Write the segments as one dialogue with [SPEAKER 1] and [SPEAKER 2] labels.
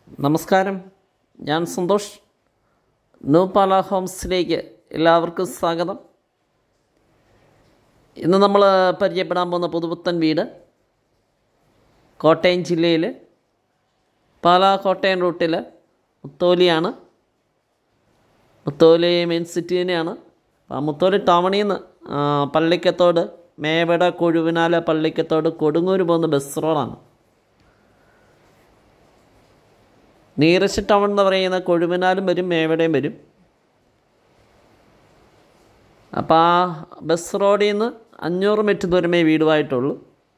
[SPEAKER 1] നമസ്കാരം ഞാൻ സന്തോഷ് ന്യൂ പാല ഹോംസിലേക്ക് എല്ലാവർക്കും സ്വാഗതം ഇന്ന് നമ്മൾ പരിചയപ്പെടാൻ പോകുന്ന പുതുപുത്തൻ വീട് കോട്ടയം ജില്ലയിൽ പാലാ കോട്ടയം റൂട്ടിൽ മുത്തോലിയാണ് മുത്തോലി മെയിൻ സിറ്റി തന്നെയാണ് ആ മുത്തോലി ടൗണിൽ നിന്ന് ആ, പള്ളിക്കത്തോട് മേവട കൊഴുവിനാല പള്ളിക്കത്തോട് കൊടുങ്ങൂർ പോകുന്ന ബസ് റോഡാണ് നിയറസ്റ്റ് ടൗൺ എന്ന് പറയുന്ന കൊഴുമനാലും വരും മേവടയും വരും അപ്പോൾ ആ ബസ് റോഡിൽ നിന്ന് അഞ്ഞൂറ് മീറ്റർ ദൂരമേ വീടുമായിട്ടുള്ളൂ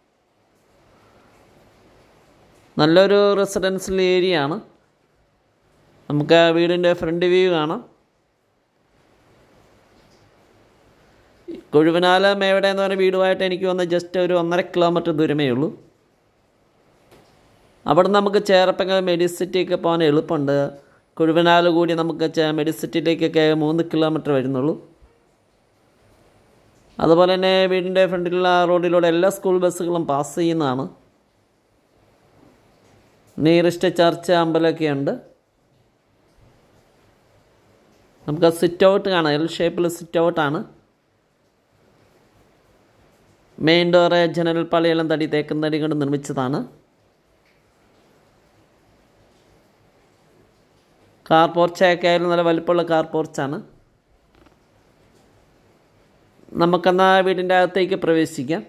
[SPEAKER 1] നല്ലൊരു റെസിഡൻഷ്യൽ ഏരിയ ആണ് നമുക്ക് ആ വീടിൻ്റെ ഫ്രണ്ട് വ്യൂ കാണാം കൊഴുവനാല മേവട എന്ന് പറയുന്ന വീടുമായിട്ട് എനിക്ക് വന്ന ജസ്റ്റ് ഒരു ഒന്നര കിലോമീറ്റർ ദൂരമേ ഉള്ളൂ അവിടെ നമുക്ക് ചേർപ്പങ്ങ മെഡിസിറ്റിയൊക്കെ പോകാൻ എളുപ്പമുണ്ട് കുഴുവനാല് കൂടി നമുക്ക് ചെ- മെഡിസിറ്റിയിലേക്കൊക്കെ മൂന്ന് കിലോമീറ്റർ വരുന്നുള്ളൂ അതുപോലെ തന്നെ വീടിൻ്റെ ഫ്രണ്ടിലുള്ള റോഡിലൂടെ എല്ലാ സ്കൂൾ ബസ്സുകളും പാസ് ചെയ്യുന്നതാണ് നിയറസ്റ്റ് ചർച്ച് അമ്പലമൊക്കെ ഉണ്ട് നമുക്ക് സിറ്റ് ഔട്ട് കാണാം എൽ ഷേപ്പിൽ സിറ്റ് ഔട്ടാണ് മെയിൻ ഡോറ് ജനൽ പാളിയെല്ലാം തടി തേക്കുന്ന തടി കൊണ്ട് നിർമ്മിച്ചതാണ് കാർ പോർച്ചൊക്കെ ആയാലും നല്ല വലിപ്പമുള്ള കാർ പോർച്ചാണ് നമുക്കെന്നാ വീടിൻ്റെ അകത്തേക്ക് പ്രവേശിക്കാം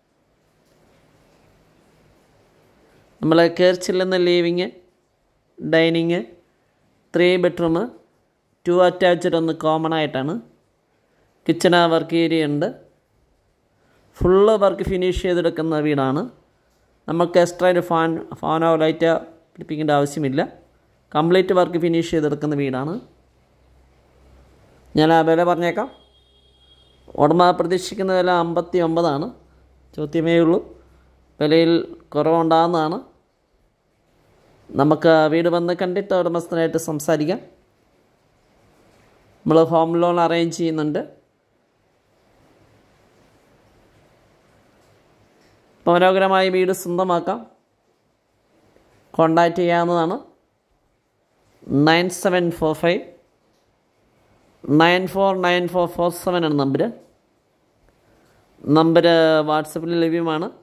[SPEAKER 1] നമ്മൾ കയറി ചെല്ലുന്ന living dining three bedroom two attached ഒന്ന് കോമൺ ആയിട്ടാണ് കിച്ചൺ വർക്ക് ഏരിയ ഉണ്ട് ഫുള്ള് വർക്ക് ഫിനിഷ് ചെയ്തെടുക്കുന്ന വീടാണ് നമുക്ക് എക്സ്ട്രാ ഒരു ഫാൻ ഫാനോ ലൈറ്റോ പിടിപ്പിക്കേണ്ട ആവശ്യമില്ല കംപ്ലീറ്റ് വർക്ക് ഫിനിഷ് ചെയ്തെടുക്കുന്ന വീടാണ് ഞാൻ ആ വില പറഞ്ഞേക്കാം ഉടമ പ്രതീക്ഷിക്കുന്ന വില അമ്പത്തി ഒമ്പതാണ് ചോദ്യമേ ഉള്ളൂ വിലയിൽ കുറവുണ്ടാകുന്നതാണ് നമുക്ക് വീട് വന്ന് കണ്ടിട്ട് ഉടമസ്ഥനായിട്ട് സംസാരിക്കാം നമ്മൾ ഹോം ലോൺ അറേഞ്ച് ചെയ്യുന്നുണ്ട് മനോഹരമായ വീട് സ്വന്തമാക്കാം കോണ്ടാക്റ്റ് ചെയ്യാവുന്നതാണ് nine seven four five nine four nine four four seven ആണ് നമ്പർ നമ്പർ വാട്സപ്പിൽ ലഭ്യമാണ്